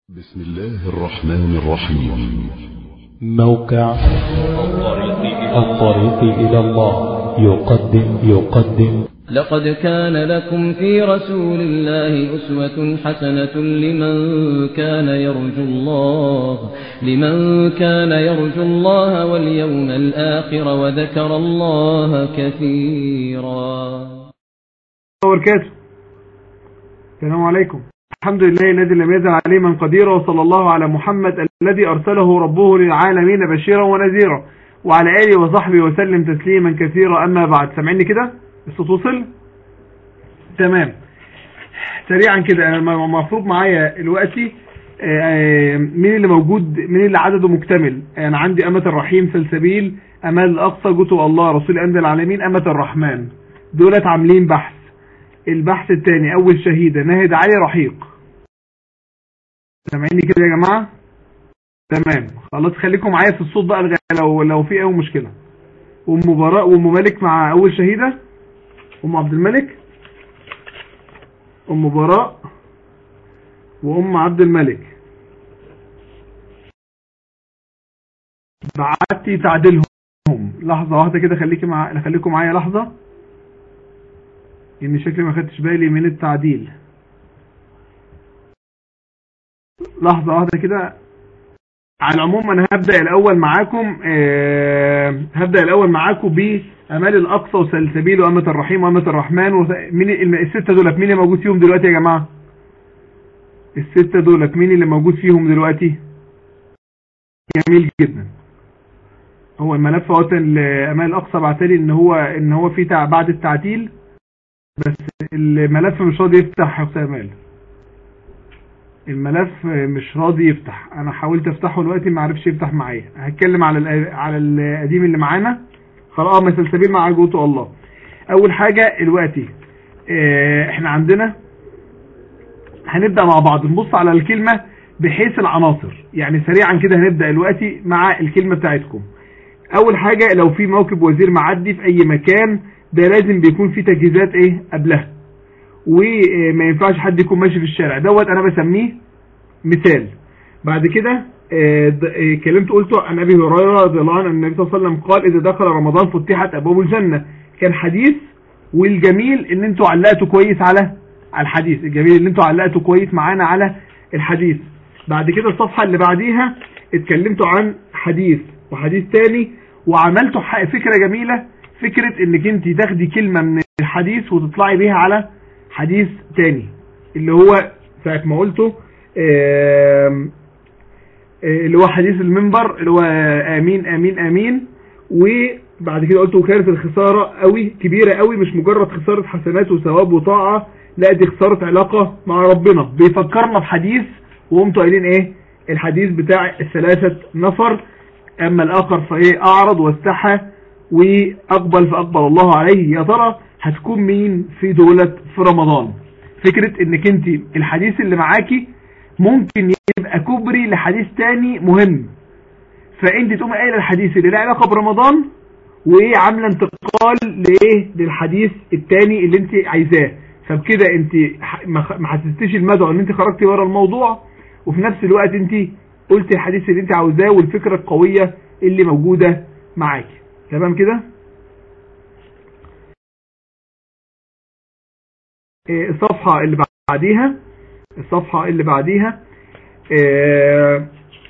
بسم الله الرحمن الرحيم موقع الطريق إلى الله يقدم يقدم لقد كان لكم في رسول الله أسوة حسنة لمن كان يرجو الله لمن كان يرجو الله واليوم الآخر وذكر الله كثيرا وبركاته السلام عليكم الحمد لله الذي لم يزل عليما قديرا وصلى الله على محمد الذي أرسله ربه للعالمين بشيرا ونذيرا وعلى آله وصحبه وسلم تسليما كثيرا أما بعد سامعني كده الصوت وصل تمام سريعا كده انا المفروض معايا دلوقتي آه، مين اللي موجود مين اللي عدده مكتمل انا عندي أمة الرحيم سلسبيل أمال الأقصى جوته الله رسول أمد العالمين أمة الرحمن دولت عاملين بحث البحث الثاني أول شهيدة ناهد علي رحيق سامعيني كده يا جماعة تمام خلاص خليكم معايا في الصوت بقى لغاية لو لو في أي مشكلة أم براء وأم مالك مع أول شهيدة أم عبد الملك أم براء وأم عبد الملك بعتي تعديلهم لحظة واحدة كده خليكي مع خليكم معايا لحظة إن شكلي ما خدتش بالي من التعديل لحظة واحدة كده على العموم انا هبدأ الاول معاكم آه هبدأ الاول معاكم بامال الاقصى وسلسبيل وامة الرحيم وامة الرحمن مين الستة دولت مين اللي موجود فيهم دلوقتي يا جماعة الستة دولت مين اللي موجود فيهم دلوقتي جميل جدا هو الملف اهوت امال الاقصى بعتلي ان هو ان هو في تع... بعد التعديل بس الملف مش راضي يفتح يا استاذ امال الملف مش راضي يفتح انا حاولت افتحه دلوقتي ما عرفش يفتح معايا هتكلم على ال على القديم اللي معانا خلاص اه مسلسلين مع جوته الله اول حاجة دلوقتي اه احنا عندنا هنبدأ مع بعض نبص على الكلمة بحيث العناصر يعني سريعا كده هنبدأ دلوقتي مع الكلمة بتاعتكم اول حاجة لو في موكب وزير معدي في اي مكان ده لازم بيكون في تجهيزات ايه قبلها وما ينفعش حد يكون ماشي في الشارع دوت انا بسميه مثال بعد كده كلمت قلته عن ابي هريره رضي الله عنه ان النبي صلى الله عليه وسلم قال اذا دخل رمضان فتحت ابواب الجنه كان حديث والجميل ان انتوا علقتوا كويس على على الحديث الجميل ان انتوا علقتوا كويس معانا على الحديث بعد كده الصفحه اللي بعديها اتكلمتوا عن حديث وحديث تاني وعملتوا فكره جميله فكره انك انت تاخدي كلمه من الحديث وتطلعي بيها على حديث تاني اللي هو ساعة ما قلته اللي هو حديث المنبر اللي هو امين امين امين وبعد كده قلته كانت الخسارة قوي كبيرة قوي مش مجرد خسارة حسنات وثواب وطاعة لا دي خسارة علاقة مع ربنا بيفكرنا بحديث وقمتوا قايلين ايه الحديث بتاع الثلاثة نفر اما الاخر فايه اعرض واستحى واقبل فاقبل الله عليه يا ترى هتكون مين في دولة في رمضان فكرة انك انت الحديث اللي معاكي ممكن يبقى كبري لحديث تاني مهم فانت تقوم قايله الحديث اللي له علاقة برمضان وايه عامله انتقال لايه للحديث التاني اللي انت عايزاه فبكده انت ما حسستيش المدعو ان انت خرجتي ورا الموضوع وفي نفس الوقت انت قلتي الحديث اللي انت عاوزاه والفكرة القوية اللي موجودة معاكي تمام كده الصفحة اللي بعديها الصفحة اللي بعديها اه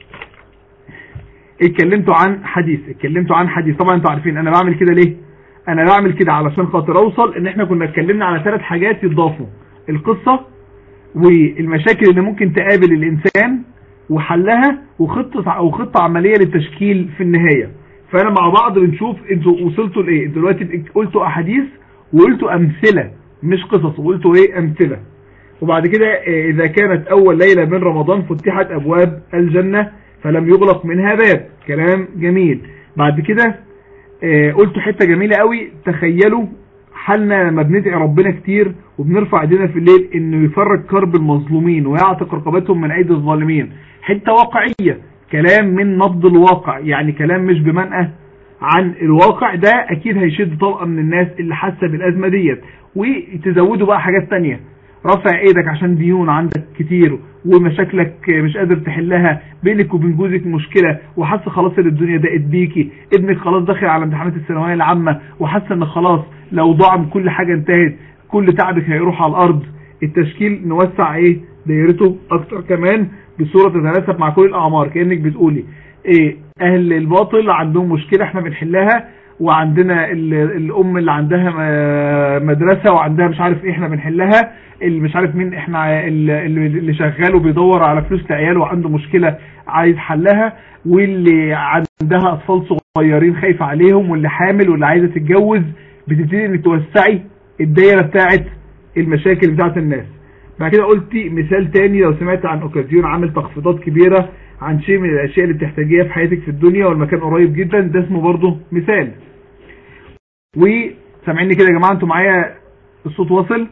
اتكلمتوا عن حديث اتكلمتوا عن حديث طبعا انتوا عارفين انا بعمل كده ليه انا بعمل كده علشان خاطر اوصل ان احنا كنا اتكلمنا على ثلاث حاجات يضافوا القصة والمشاكل اللي ممكن تقابل الانسان وحلها وخطة او خطة عملية للتشكيل في النهاية فانا مع بعض بنشوف انتوا وصلتوا لايه دلوقتي قلتوا احاديث وقلتوا امثله مش قصص وقلتوا ايه امثلة وبعد كده اذا كانت اول ليلة من رمضان فتحت ابواب الجنة فلم يغلق منها باب كلام جميل بعد كده قلتوا حتة جميلة قوي تخيلوا حالنا لما بندعي ربنا كتير وبنرفع ايدينا في الليل انه يفرج كرب المظلومين ويعتق رقبتهم من ايدي الظالمين حتة واقعية كلام من نبض الواقع يعني كلام مش بمنأى عن الواقع ده اكيد هيشد طلقة من الناس اللي حاسة بالازمة ديت وتزودوا بقى حاجات تانية رافع ايدك عشان ديون عندك كتير ومشاكلك مش قادر تحلها بينك وبين جوزك مشكلة وحاسه خلاص ان الدنيا ضاقت بيكي ابنك خلاص داخل على امتحانات الثانويه العامة وحاسه ان خلاص لو ضاع من كل حاجة انتهت كل تعبك هيروح على الارض التشكيل نوسع ايه دايرته اكتر كمان بصورة تتناسب مع كل الاعمار كأنك بتقولي ايه اهل الباطل عندهم مشكلة احنا بنحلها وعندنا الام اللي عندها مدرسة وعندها مش عارف ايه احنا بنحلها اللي مش عارف مين احنا اللي شغال وبيدور على فلوس لعياله وعنده مشكلة عايز حلها واللي عندها اطفال صغيرين خايفة عليهم واللي حامل واللي عايزة تتجوز بتبتدي انك توسعي الدايرة بتاعت المشاكل بتاعت الناس بعد كده قلتي مثال تاني لو سمعت عن اوكازيون عامل تخفيضات كبيرة عن شيء من الاشياء اللي بتحتاجيها في حياتك في الدنيا والمكان قريب جدا ده اسمه برضه مثال وسامعيني كده يا جماعة انتوا معايا الصوت واصل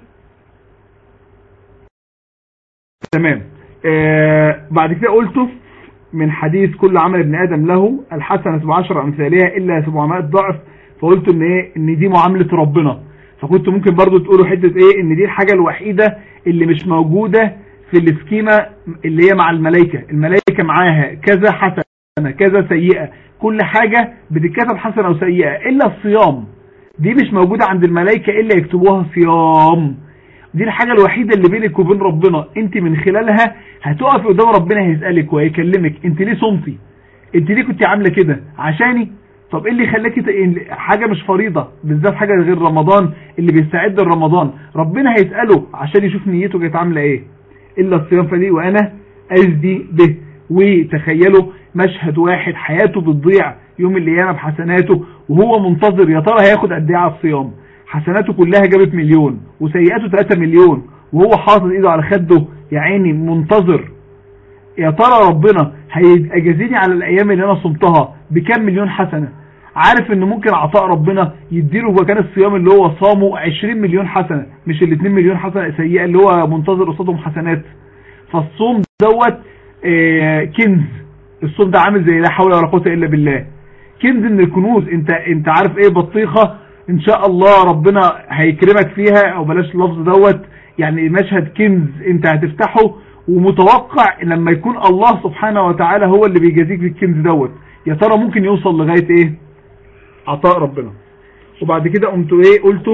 تمام آه بعد كده قلته من حديث كل عمل ابن ادم له الحسنة بعشر امثالها الا 700 ضعف فقلت ان ايه ان دي معاملة ربنا فكنت ممكن برضو تقولوا حتة ايه ان دي الحاجة الوحيدة اللي مش موجودة في السكيمة اللي هي مع الملائكة الملائكة معاها كذا حسنة كذا سيئة كل حاجة بتتكتب حسنة وسيئة الا الصيام دي مش موجودة عند الملائكة الا يكتبوها صيام دي الحاجة الوحيدة اللي بينك وبين ربنا انت من خلالها هتقف قدام ربنا هيسألك وهيكلمك انت ليه صمتي انت ليه كنت عاملة كده عشاني طب ايه اللي خلاكي حاجة مش فريضة بالذات حاجة غير رمضان اللي بيستعد لرمضان ربنا هيسأله عشان يشوف نيته كانت عاملة ايه الا الصيام فدي وانا ازدي به وتخيلوا مشهد واحد حياته بتضيع يوم القيامة بحسناته وهو منتظر يا ترى هياخد قد ايه على الصيام حسناته كلها جابت مليون وسيئاته 3 مليون وهو حاطط ايده على خده يا عيني منتظر يا ترى ربنا هيجازيني على الايام اللي انا صمتها بكام مليون حسنة عارف ان ممكن عطاء ربنا يديله مكان الصيام اللي هو صامه 20 مليون حسنة مش ال 2 مليون حسنة سيئة اللي هو منتظر قصادهم حسنات فالصوم دوت آه كنز الصوم ده عامل زي لا حول ولا قوه الا بالله كنز من الكنوز انت انت عارف ايه بطيخه ان شاء الله ربنا هيكرمك فيها او بلاش اللفظ دوت يعني مشهد كنز انت هتفتحه ومتوقع لما يكون الله سبحانه وتعالى هو اللي بيجازيك بالكنز دوت يا ترى ممكن يوصل لغايه ايه عطاء ربنا وبعد كده قمتوا ايه قلتوا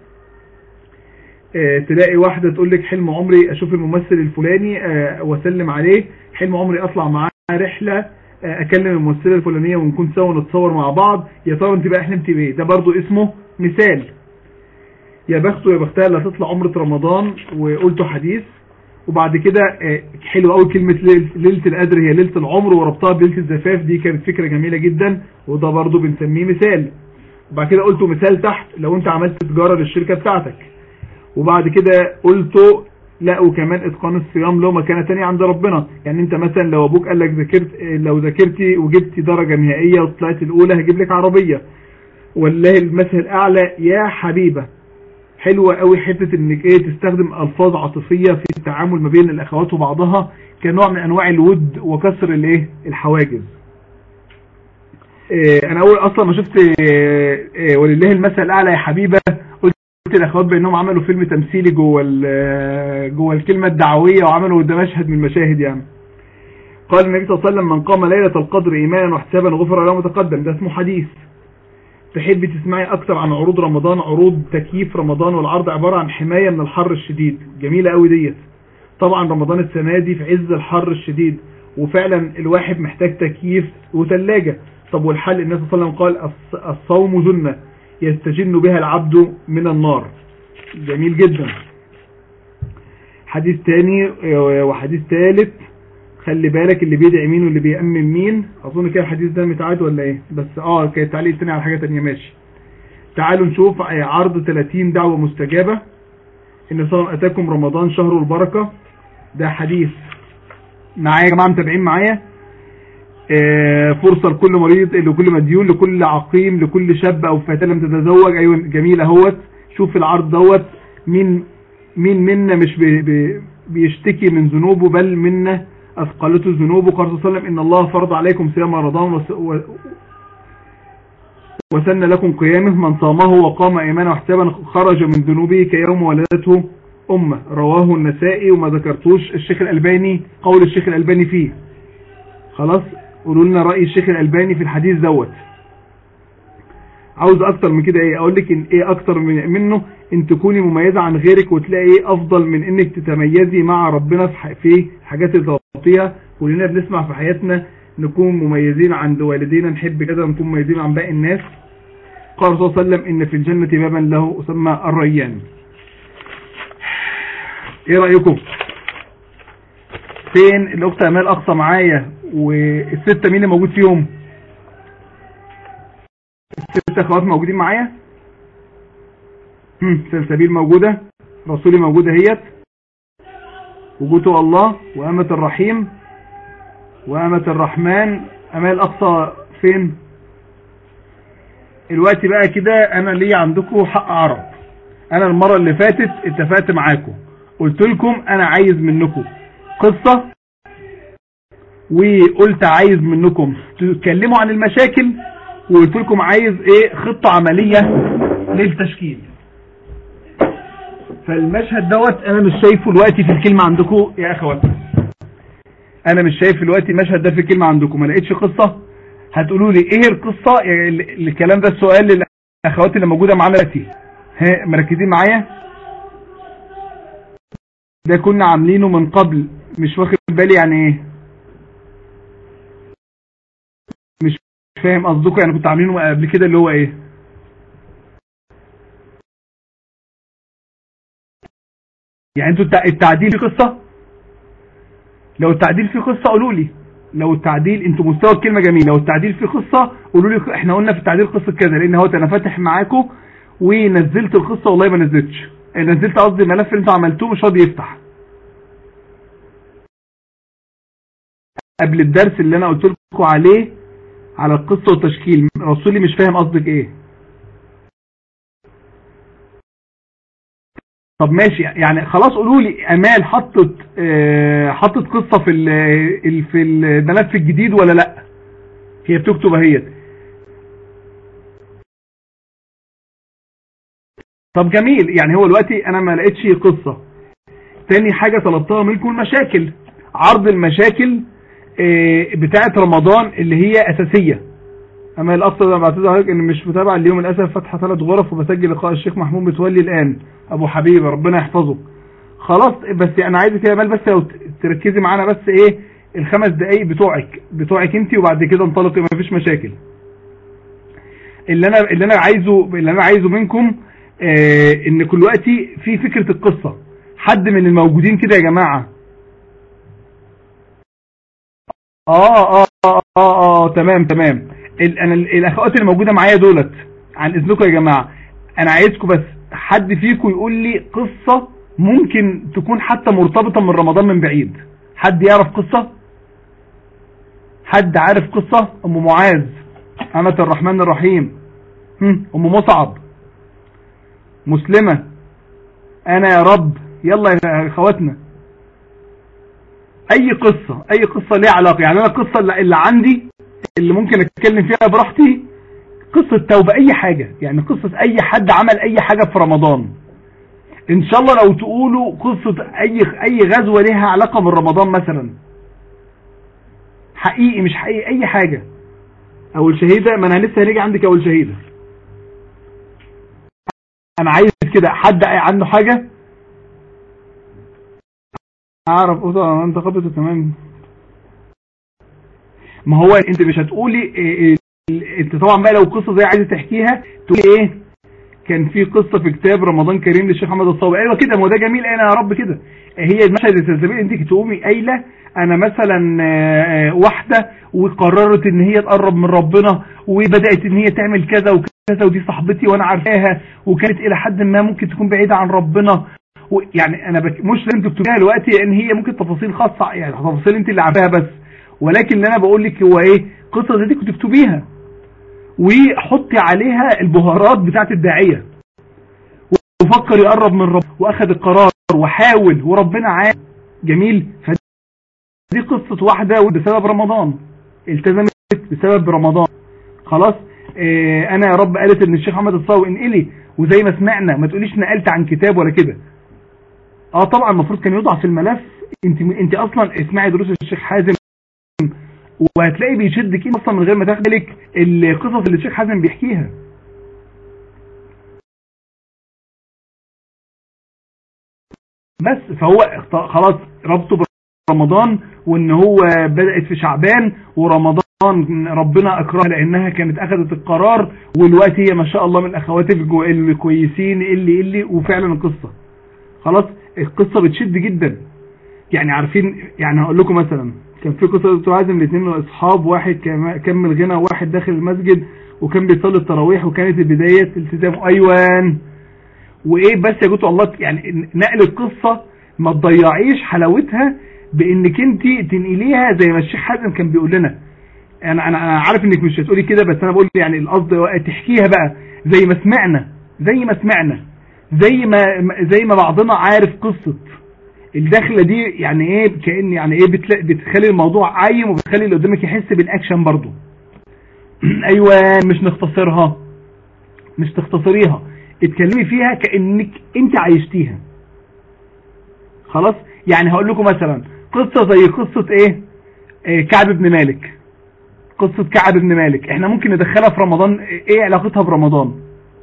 اه تلاقي واحدة تقول لك حلم عمري اشوف الممثل الفلاني اه واسلم عليه حلم عمري اطلع معاه رحلة اه اكلم الممثلة الفلانية ونكون سوا نتصور مع بعض يا ترى انت بقى حلمتي بايه ده برضو اسمه مثال يا بخته يا بختها اللي هتطلع عمرة رمضان وقلتوا حديث وبعد كده حلو قوي كلمة ليلة القدر هي ليلة العمر وربطها بليلة الزفاف دي كانت فكرة جميلة جدا وده برضو بنسميه مثال وبعد كده قلتوا مثال تحت لو انت عملت تجارة للشركة بتاعتك وبعد كده قلتوا لا وكمان اتقان الصيام له مكانة تانية عند ربنا يعني انت مثلا لو ابوك قال لك ذاكرت لو ذاكرتي وجبتي درجة نهائية وطلعت الاولى هجيب لك عربية والله المثل الاعلى يا حبيبة حلوة قوي حتة انك ايه تستخدم الفاظ عاطفية في التعامل ما بين الاخوات وبعضها كنوع من انواع الود وكسر الايه الحواجز إيه انا اول اصلا ما شفت إيه إيه ولله المثل الاعلى يا حبيبة قلت الاخوات بانهم عملوا فيلم تمثيلي جوه جوه الكلمة الدعوية وعملوا ده مشهد من المشاهد يعني قال النبي صلى الله عليه وسلم من قام ليلة القدر ايمانا واحتسابا غفر له متقدم ده اسمه حديث تحبي تسمعي اكتر عن عروض رمضان عروض تكييف رمضان والعرض عبارة عن حماية من الحر الشديد جميلة قوي ديت طبعا رمضان السنة دي في عز الحر الشديد وفعلا الواحد محتاج تكييف وثلاجة طب والحل النبي صلى الله عليه وسلم قال الصوم جنة يستجن بها العبد من النار جميل جدا حديث تاني وحديث ثالث خلي بالك اللي بيدعي مين واللي بيأمن مين اظن كده الحديث ده متعاد ولا ايه بس اه كان تعليق تاني على حاجة تانية ماشي تعالوا نشوف عرض 30 دعوة مستجابة ان صلى اتاكم رمضان شهر البركة ده حديث معايا يا جماعة متابعين معايا آه فرصة لكل مريض لكل مديون لكل عقيم لكل شاب او فتاة لم تتزوج ايوه جميل اهوت شوف العرض دوت مين مين منا مش بي بي بيشتكي من ذنوبه بل منا أثقلته ذنوبه قال صلى الله عليه وسلم إن الله فرض عليكم صيام رمضان وسن لكم قيامه من صامه وقام إيمانا واحتسابا خرج من ذنوبه كيوم ولدته أمة رواه النسائي وما ذكرتوش الشيخ الألباني قول الشيخ الألباني فيه خلاص قولوا لنا رأي الشيخ الألباني في الحديث دوت عاوز اكتر من كده ايه اقول لك ان ايه اكتر من منه ان تكوني مميزة عن غيرك وتلاقي ايه افضل من انك تتميزي مع ربنا في ح- في حاجات اللي تغطيها كلنا بنسمع في حياتنا نكون مميزين عند والدينا نحب كده نكون مميزين عن باقي الناس قال الرسول صلى الله عليه وسلم ان في الجنة بابا له اسمى الريان ايه رأيكم فين الاخت امال اقصى معايا والستة مين اللي موجود فيهم الست اخوات موجودين معايا هم، سلسبيل موجودة رسولي موجودة هيت وجوته الله وأمة الرحيم وأمة الرحمن أمال أقصى فين الوقت بقى كده أنا ليه عندكم حق عرب أنا المرة اللي فاتت اتفقت معاكم قلت لكم أنا عايز منكم قصة وقلت عايز منكم تتكلموا عن المشاكل وقلت لكم عايز ايه خطة عملية للتشكيل فالمشهد دوت انا مش شايفه دلوقتي في الكلمة عندكم يا اخوات انا مش شايف دلوقتي المشهد ده في الكلمة عندكم ما لقيتش قصة هتقولوا لي ايه القصة يعني ال- الكلام ده السؤال للاخوات اللي موجودة معانا دلوقتي ها مركزين معايا ده كنا عاملينه من قبل مش واخد بالي يعني ايه مش فاهم قصدكم يعني كنت عاملينه قبل كده اللي هو ايه يعني انتوا التع- التعديل في قصة لو التعديل في قصة قولوا لي لو التعديل انتوا مستوى الكلمة جميل لو التعديل في قصة قولوا لي احنا قلنا في التعديل قصة كذا لان هو انا فاتح معاكم ونزلت القصة والله ما نزلتش نزلت قصدي الملف اللي انتوا عملتوه مش راضي يفتح قبل الدرس اللي انا قلت لكم عليه على القصة والتشكيل رسولي مش فاهم قصدك ايه طب ماشي يعني خلاص قولوا لي امال حطت آه، حطت قصة في ال- ال- في الملف الجديد ولا لا هي بتكتب اهيت طب جميل يعني هو دلوقتي انا ما لقيتش قصة تاني حاجة طلبتها منكم المشاكل عرض المشاكل آه، بتاعة رمضان اللي هي اساسية اما الاقصى ده بعتذر عليك ان مش متابع اليوم للاسف فاتحه ثلاث غرف وبسجل لقاء الشيخ محمود متولي الان ابو حبيبه ربنا يحفظه خلاص بس انا عايزك يا مال بس لو ت- تركزي معانا بس ايه الخمس دقايق بتوعك بتوعك انت وبعد كده انطلقي ما فيش مشاكل اللي انا اللي انا عايزه اللي انا عايزه منكم آه ان كل وقتي في فكره القصه حد من الموجودين كده يا جماعه اه اه اه اه, آه تمام تمام ال- انا ال- الاخوات اللي موجوده معايا دولت عن اذنكم يا جماعه انا عايزكم بس حد فيكم يقول لي قصه ممكن تكون حتى مرتبطه من رمضان من بعيد حد يعرف قصه حد عارف قصه ام معاذ أمة الرحمن الرحيم هم، ام مصعب مسلمه انا يا رب يلا يا اخواتنا اي قصة اي قصة ليها علاقة يعني انا القصة اللي اللي عندي اللي ممكن اتكلم فيها براحتي قصة توبة اي حاجة يعني قصة اي حد عمل اي حاجة في رمضان ان شاء الله لو تقولوا قصة اي اي غزوة ليها علاقة بالرمضان مثلا حقيقي مش حقيقي اي حاجة اول شهيدة ما انا لسه هنيجي عندك اول شهيدة انا عايز كده حد عنده حاجة اعرف اوضه انت قبضته تمام ما هو انت مش هتقولي إيه إيه انت طبعا بقى لو قصه زي عايزه تحكيها تقولي ايه كان في قصه في كتاب رمضان كريم للشيخ محمد الصاوي ايوه كده ما هو ده جميل انا يا رب كده هي المشهد السلسبيل انت تقومي قايله انا مثلا آه، آه، واحده وقررت ان هي تقرب من ربنا وبدات ان هي تعمل كذا وكذا ودي صاحبتي وانا عارفاها وكانت الى حد ما ممكن تكون بعيده عن ربنا و- يعني انا بك... مش لازم تكتبيها دلوقتي لان هي ممكن تفاصيل خاصه يعني تفاصيل انت اللي عارفاها بس ولكن اللي انا بقول لك هو ايه قصه زي دي كنت تكتبيها وحطي عليها البهارات بتاعت الداعيه وفكر يقرب من رب واخد القرار وحاول وربنا عاد جميل فدي قصه واحده بسبب رمضان التزمت بسبب رمضان خلاص اه انا يا رب قالت ان الشيخ محمد الصاوي انقلي وزي ما سمعنا ما تقوليش نقلت عن كتاب ولا كده اه طبعا المفروض كان يوضع في الملف انت انت اصلا اسمعي دروس الشيخ حازم وهتلاقي بيشدك ايه اصلا من غير ما تاخدي بالك القصص اللي الشيخ حازم بيحكيها بس فهو اخت- خلاص ربطه برمضان وان هو بدأت في شعبان ورمضان ربنا اكرمها لانها كانت اخذت القرار والوقت هي ما شاء الله من الاخوات الجو- الكويسين اللي اللي وفعلا القصة خلاص القصة بتشد جدا يعني عارفين يعني هقول لكم مثلا كان في قصة دكتور عازم الاثنين اصحاب واحد كان- كمل غنى وواحد داخل المسجد وكان بيصلي التراويح وكانت البداية التزامه ايوان وايه بس يا جوتو الله يعني نقل القصة ما تضيعيش حلاوتها بانك انت تنقليها زي ما الشيخ حازم كان بيقول لنا انا انا أنا عارف انك مش هتقولي كده بس انا بقول يعني القصد هو تحكيها بقى زي ما سمعنا زي ما سمعنا زي ما زي ما بعضنا عارف قصة الدخلة دي يعني ايه كأن يعني ايه بتلا- بتخلي الموضوع عايم وبتخلي اللي قدامك يحس بالاكشن برضو ايوه مش نختصرها مش تختصريها اتكلمي فيها كأنك انت عايشتيها خلاص يعني هقول لكم مثلا قصة زي قصة ايه, إيه كعب بن مالك قصة كعب بن مالك احنا ممكن ندخلها في رمضان ايه علاقتها برمضان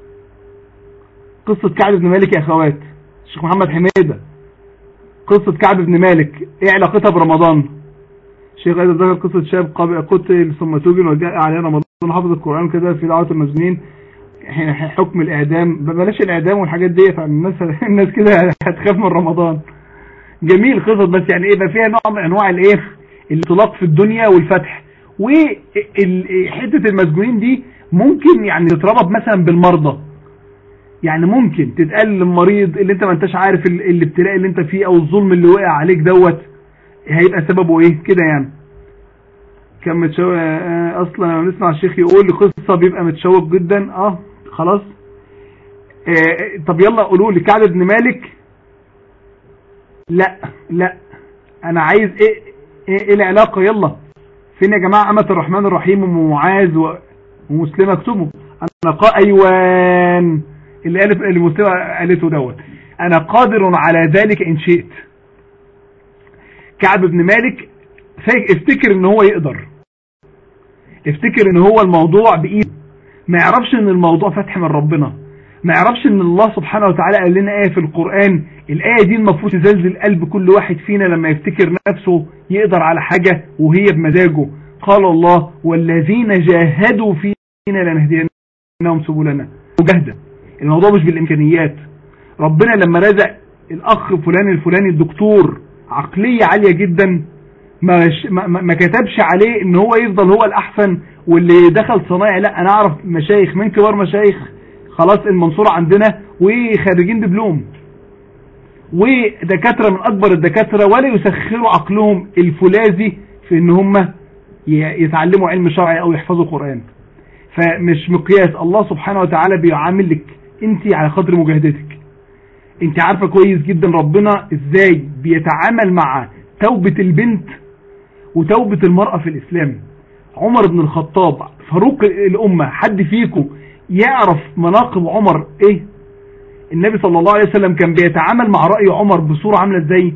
قصة كعب بن مالك يا اخوات الشيخ محمد حميدة قصة كعب بن مالك ايه علاقتها برمضان الشيخ ايضا ذكر قصة شاب قاب- قتل ثم سجن وجاء عليه رمضان حافظ القرآن كده في دعوة المسجونين ح- ح- حكم الاعدام بلاش الاعدام والحاجات ديت عن الناس الناس كده هتخاف من رمضان جميل قصص بس يعني ايه يبقى فيها نوع من انواع الايه الانطلاق في الدنيا والفتح وحته المسجونين دي ممكن يعني تتربط مثلا بالمرضى يعني ممكن تتقال للمريض اللي انت ما انتش عارف ال- الابتلاء اللي انت فيه او الظلم اللي وقع عليك دوت هيبقى سببه ايه كده يعني كان متشوق آه، اصلا لما نسمع الشيخ يقول لي قصه بيبقى متشوق جدا اه خلاص آه طب يلا قولوا لي كعب بن مالك لا لا انا عايز ايه ايه, إيه العلاقه يلا فين يا جماعه امه الرحمن الرحيم ومعاذ و- ومسلمه اكتبوا انا قا ايوان اللي قالت اللي مسلمه قالته دوت انا قادر على ذلك ان شئت كعب بن مالك فا- افتكر ان هو يقدر افتكر ان هو الموضوع بايده ما يعرفش ان الموضوع فتح من ربنا ما يعرفش ان الله سبحانه وتعالى قال لنا ايه في القرآن الايه دي المفروض تزلزل قلب كل واحد فينا لما يفتكر نفسه يقدر على حاجة وهي بمزاجه قال الله والذين جاهدوا فينا لنهدينهم سبلنا مجاهدة الموضوع مش بالامكانيات ربنا لما رزق الاخ فلان الفلاني الدكتور عقلية عالية جدا ما, ما, ما كتبش عليه ان هو يفضل هو الاحسن واللي دخل صنايعي لا انا اعرف مشايخ من كبار مشايخ خلاص المنصورة عندنا وخارجين دبلوم ودكاترة من اكبر الدكاترة ولا يسخروا عقلهم الفولاذي في ان هم ي- يتعلموا علم شرعي او يحفظوا قرآن فمش مقياس الله سبحانه وتعالى بيعامل لك انت على قدر مجاهدتك انت عارفة كويس جدا ربنا ازاي بيتعامل مع توبة البنت وتوبة المرأة في الاسلام عمر بن الخطاب فاروق الامة حد فيكم يعرف مناقب عمر ايه النبي صلى الله عليه وسلم كان بيتعامل مع رأي عمر بصورة عاملة ازاي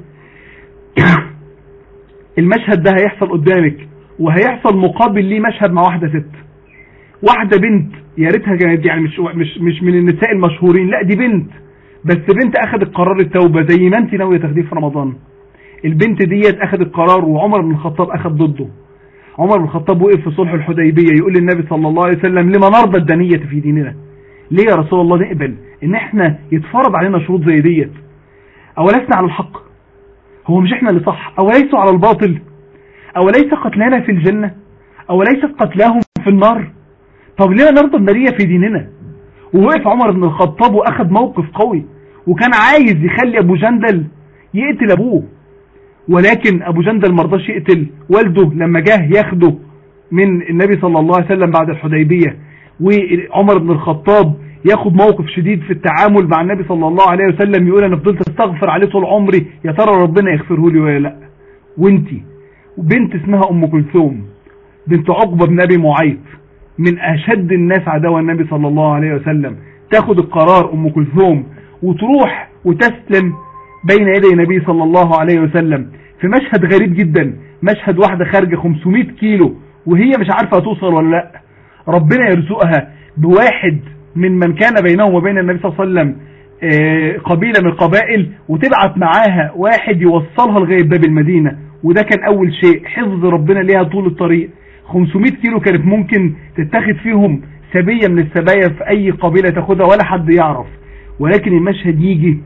المشهد ده هيحصل قدامك وهيحصل مقابل ليه مشهد مع واحدة ست واحدة بنت يا ريتها كانت يعني مش مش مش من النساء المشهورين لا دي بنت بس بنت اخذت قرار التوبة زي ما انت ناوية تاخديه في رمضان البنت ديت اخذت قرار وعمر بن الخطاب اخذ ضده عمر بن الخطاب وقف في صلح الحديبية يقول للنبي صلى الله عليه وسلم لما نرضى الدنية في ديننا ليه يا رسول الله نقبل ان احنا يتفرض علينا شروط زي ديت اولسنا على الحق هو مش احنا اللي صح اوليسوا على الباطل اوليس قتلانا في الجنة اوليست قتلاهم في النار طب ليه نرضى النارية في ديننا ووقف عمر بن الخطاب واخد موقف قوي وكان عايز يخلي ابو جندل يقتل ابوه ولكن ابو جندل مرضاش يقتل والده لما جه ياخده من النبي صلى الله عليه وسلم بعد الحديبية وعمر بن الخطاب ياخد موقف شديد في التعامل مع النبي صلى الله عليه وسلم يقول انا فضلت استغفر عليه طول عمري يا ترى ربنا يغفره لي ولا لا وانتي وبنت اسمها ام كلثوم بنت عقبة بن ابي معيط من اشد الناس عداوة النبي صلى الله عليه وسلم تاخد القرار ام كلثوم وتروح وتسلم بين يدي النبي صلى الله عليه وسلم في مشهد غريب جدا مشهد واحدة خارجة 500 كيلو وهي مش عارفة توصل ولا لا ربنا يرزقها بواحد من من كان بينهم وبين النبي صلى الله عليه وسلم آه، قبيلة من القبائل وتبعت معاها واحد يوصلها لغاية باب المدينة وده كان اول شيء حفظ ربنا ليها طول الطريق 500 كيلو كانت ممكن تتخذ فيهم سبية من السبايا في اي قبيلة تاخدها ولا حد يعرف ولكن المشهد يجي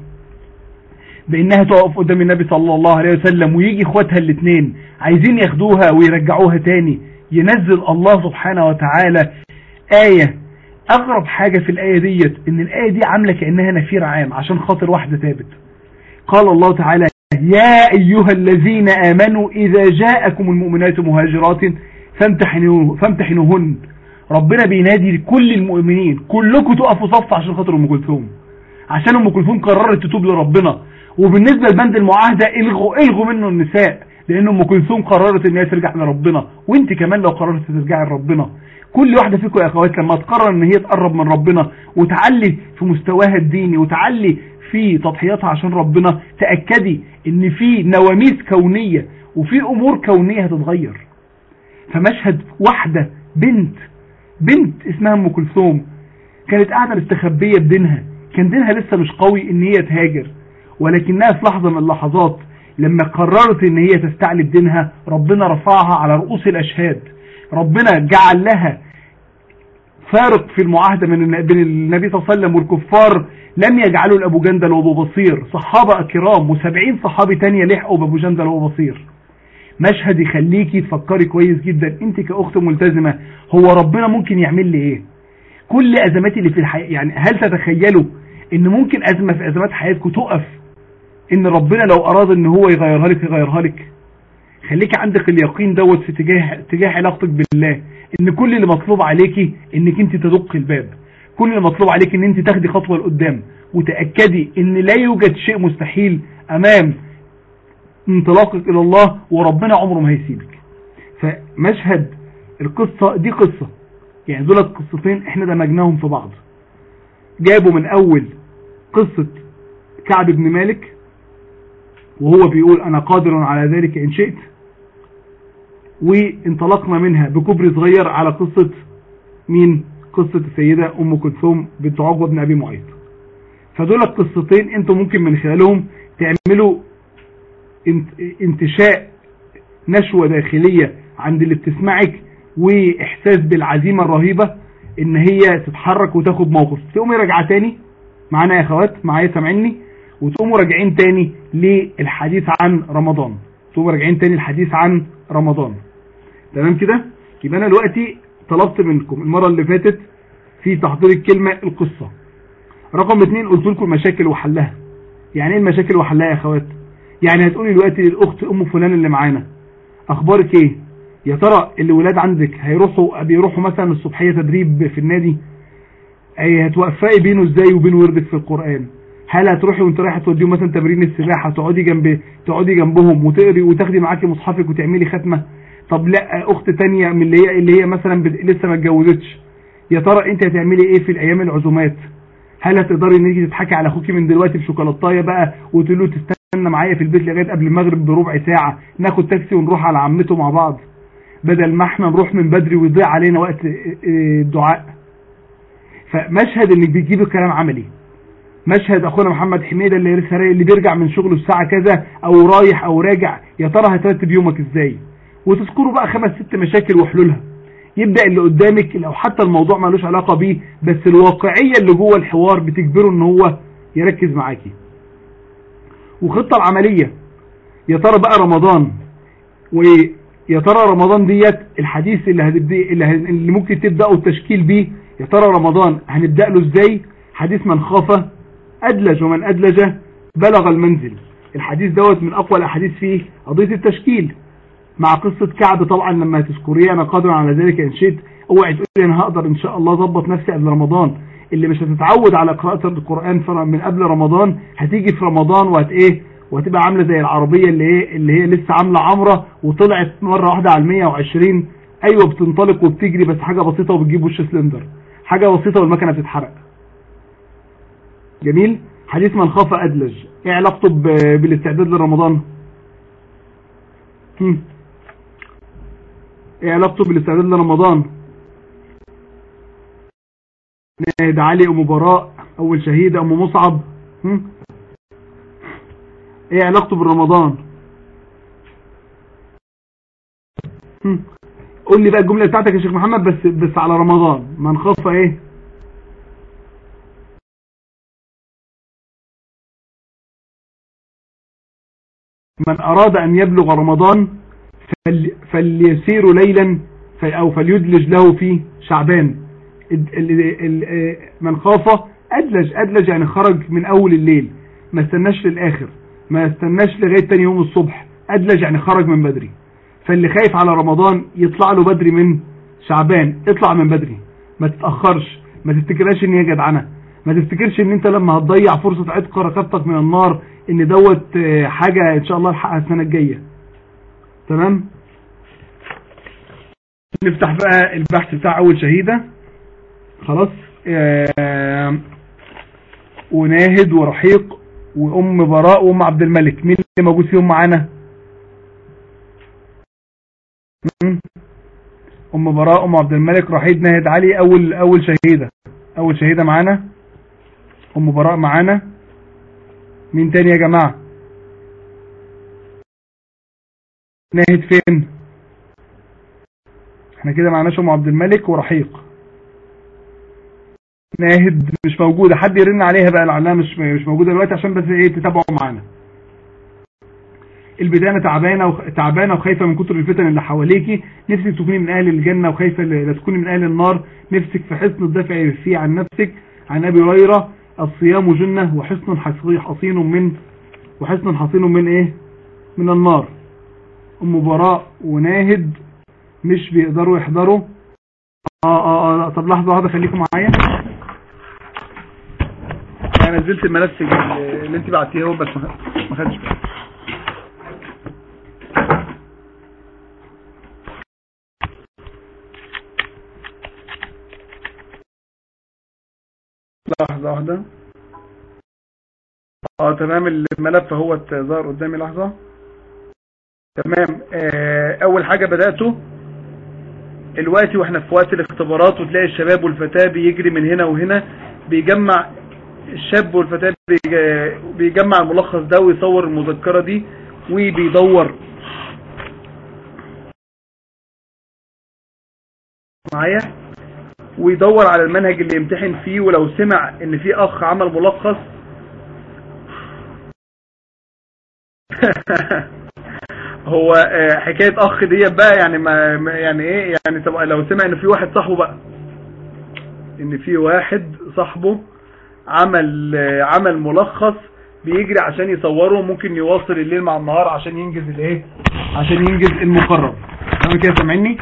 بانها تقف قدام النبي صلى الله عليه وسلم ويجي اخواتها الاثنين عايزين ياخدوها ويرجعوها تاني ينزل الله سبحانه وتعالى آية اغرب حاجة في الآية ديت ان الآية دي عاملة كأنها نفير عام عشان خاطر واحدة تابت قال الله تعالى يا أيها الذين آمنوا إذا جاءكم المؤمنات مهاجرات فامتحنوه فامتحنوهن ربنا بينادي لكل المؤمنين كلكم تقفوا صف عشان خاطر ام كلثوم عشان ام كلثوم قررت تتوب لربنا وبالنسبة لبند المعاهدة الغوا الغوا منه النساء لان ام كلثوم قررت ان هي ترجع لربنا وانت كمان لو قررت ترجعي لربنا كل واحدة فيكم يا اخوات لما تقرر ان هي تقرب من ربنا وتعلي في مستواها الديني وتعلي في تضحياتها عشان ربنا تأكدي ان في نواميس كونية وفي امور كونية هتتغير فمشهد واحدة بنت بنت اسمها ام كلثوم كانت قاعدة مستخبية بدينها كان دينها لسه مش قوي ان هي تهاجر ولكنها في لحظة من اللحظات لما قررت ان هي تستعلب دينها ربنا رفعها على رؤوس الاشهاد ربنا جعل لها فارق في المعاهدة من بين النبي صلى الله عليه وسلم والكفار لم يجعلوا لأبو جندل وابو بصير صحابة كرام وسبعين صحابي تانية لحقوا بأبو جندل وابو بصير مشهد يخليكي تفكري كويس جدا انت كأخت ملتزمة هو ربنا ممكن يعمل لي ايه كل ازماتي اللي في الحياة يعني هل تتخيلوا ان ممكن ازمة في ازمات حياتكم تقف ان ربنا لو اراد ان هو يغيرها لك يغيرها لك خليك عندك اليقين دوت في تجاه تجاه علاقتك بالله ان كل اللي مطلوب عليكي انك انت تدق الباب كل اللي مطلوب عليك ان انت تاخدي خطوة لقدام وتأكدي ان لا يوجد شيء مستحيل امام انطلاقك الى الله وربنا عمره ما هيسيبك فمشهد القصة دي قصة يعني دول قصتين احنا دمجناهم في بعض جابوا من اول قصة كعب بن مالك وهو بيقول انا قادر على ذلك ان شئت وانطلقنا منها بكبر صغير على قصة مين قصة السيدة ام كلثوم بنت عقبة بن ابي معيط فدول القصتين انتوا ممكن من خلالهم تعملوا انتشاء نشوة داخلية عند اللي بتسمعك واحساس بالعزيمة الرهيبة ان هي تتحرك وتاخد موقف تقومي راجعه تاني معانا يا اخوات معايا سامعيني وتقوموا راجعين تاني للحديث عن رمضان تقوموا راجعين تاني الحديث عن رمضان تمام كده يبقى انا دلوقتي طلبت منكم المرة اللي فاتت في تحضير الكلمة القصة رقم اتنين قلت لكم المشاكل وحلها يعني ايه المشاكل وحلها يا اخوات يعني هتقولي دلوقتي للاخت ام فلان اللي معانا اخبارك ايه يا ترى الولاد عندك هيروحوا بيروحوا مثلا الصبحيه تدريب في النادي اي هتوفقي بينه ازاي وبين وردك في القران هل هتروحي وانت رايحه توديهم مثلا تمرين السباحه تقعدي جنب تقعدي جنبهم وتقري وتاخدي معاكي مصحفك وتعملي ختمه طب لا اخت تانية من اللي هي اللي هي مثلا لسه ما اتجوزتش يا ترى انت هتعملي ايه في الايام العزومات هل هتقدري ان انت تضحكي على اخوكي من دلوقتي بشوكولاتايه بقى وتقولي له تستنى معايا في البيت لغايه قبل المغرب بربع ساعه ناخد تاكسي ونروح على عمته مع بعض بدل ما احنا نروح من بدري ويضيع علينا وقت الدعاء فمشهد انك بتجيب الكلام عملي مشهد اخونا محمد حميدة اللي لسه اللي بيرجع من شغله الساعة كذا او رايح او راجع يا ترى هترتب يومك ازاي وتذكروا بقى خمس ست مشاكل وحلولها يبدأ اللي قدامك لو حتى الموضوع مالوش علاقة بيه بس الواقعية اللي جوه الحوار بتجبره ان هو يركز معاكي وخطة العملية يا ترى بقى رمضان ويا ترى رمضان ديت الحديث اللي هتبدي اللي, اللي ممكن تبدأوا التشكيل بيه يا ترى رمضان هنبدأ له ازاي حديث من خاف أدلج ومن أدلج بلغ المنزل الحديث دوت من أقوى الأحاديث فيه قضية التشكيل مع قصة كعب طبعا لما تذكريه أنا قادر على ذلك إن شئت اوعي تقولي أنا هقدر إن شاء الله أظبط نفسي قبل رمضان اللي مش هتتعود على قراءة القرآن من قبل رمضان هتيجي في رمضان وهت إيه وهتبقى عاملة زي العربية اللي هي اللي هي لسه عاملة عمرة وطلعت مرة واحدة على 120 أيوة بتنطلق وبتجري بس حاجة بسيطة وبتجيب وش سلندر حاجة بسيطة والمكنة بتتحرق جميل حديث من خاف أدلج ايه علاقته ب- بالاستعداد لرمضان هم. ايه علاقته بالاستعداد لرمضان ناهد علي ام براء اول شهيدة ام مصعب هم. ايه علاقته برمضان هم. قول لي بقى الجملة بتاعتك يا شيخ محمد بس بس على رمضان من خاف ايه من أراد أن يبلغ رمضان فل فليسير ليلا في أو فليدلج له في شعبان ال- ال- ال- من خاف أدلج أدلج يعني خرج من أول الليل ما استناش للآخر ما استناش لغاية تاني يوم الصبح أدلج يعني خرج من بدري فاللي خايف على رمضان يطلع له بدري من شعبان اطلع من بدري ما تتأخرش ما تفتكرهاش ان هي جدعنة ما تفتكرش ان انت لما هتضيع فرصة عتق رقبتك من النار ان دوت آه، حاجة ان شاء الله الحقها السنة الجاية تمام نفتح بقى البحث بتاع اول شهيدة خلاص آه، وناهد ورحيق وام براء وام عبد الملك مين اللي موجود فيهم معانا مم. ام براء ام عبد الملك رحيد ناهد علي اول اول شهيدة اول شهيدة معانا ام براء معانا مين تاني يا جماعة ناهد فين احنا كده معناش ام عبد الملك ورحيق ناهد مش موجودة حد يرن عليها بقى لعلها مش مش موجودة دلوقتي عشان بس ايه تتابعوا معانا البدانة تعبانة وخ... تعبانة وخايفة من كتر الفتن اللي حواليكي نفسك تكوني من أهل الجنة وخايفة ل- لا تكوني من أهل النار نفسك في حسن الدفع فيه عن نفسك عن أبي هريرة الصيام جنة وحسن حصي- حصين من وحسن حصين من إيه من النار أم براء وناهد مش بيقدروا يحضروا اه اه اه طب لحظة واحدة خليكم معايا انا نزلت الملف اللي اللي انت بعتيه هو بس ما ما خدش بالي. لحظة واحدة اه تمام الملف هو ظهر قدامي لحظة تمام آه اول حاجة بدأته الوقت واحنا في وقت الاختبارات وتلاقي الشباب والفتاة بيجري من هنا وهنا بيجمع الشاب والفتاة بيج- بيجمع الملخص ده ويصور المذكرة دي وبيدور معايا ويدور على المنهج اللي يمتحن فيه ولو سمع ان في اخ عمل ملخص هو آه، حكاية اخ دي بقى يعني ما ما- يعني ايه يعني طب لو سمع ان في واحد صاحبه بقى ان في واحد صاحبه عمل آه، عمل ملخص بيجري عشان يصوره ممكن يواصل الليل مع النهار عشان ينجز الايه عشان ينجز المقرر تمام كده سامعني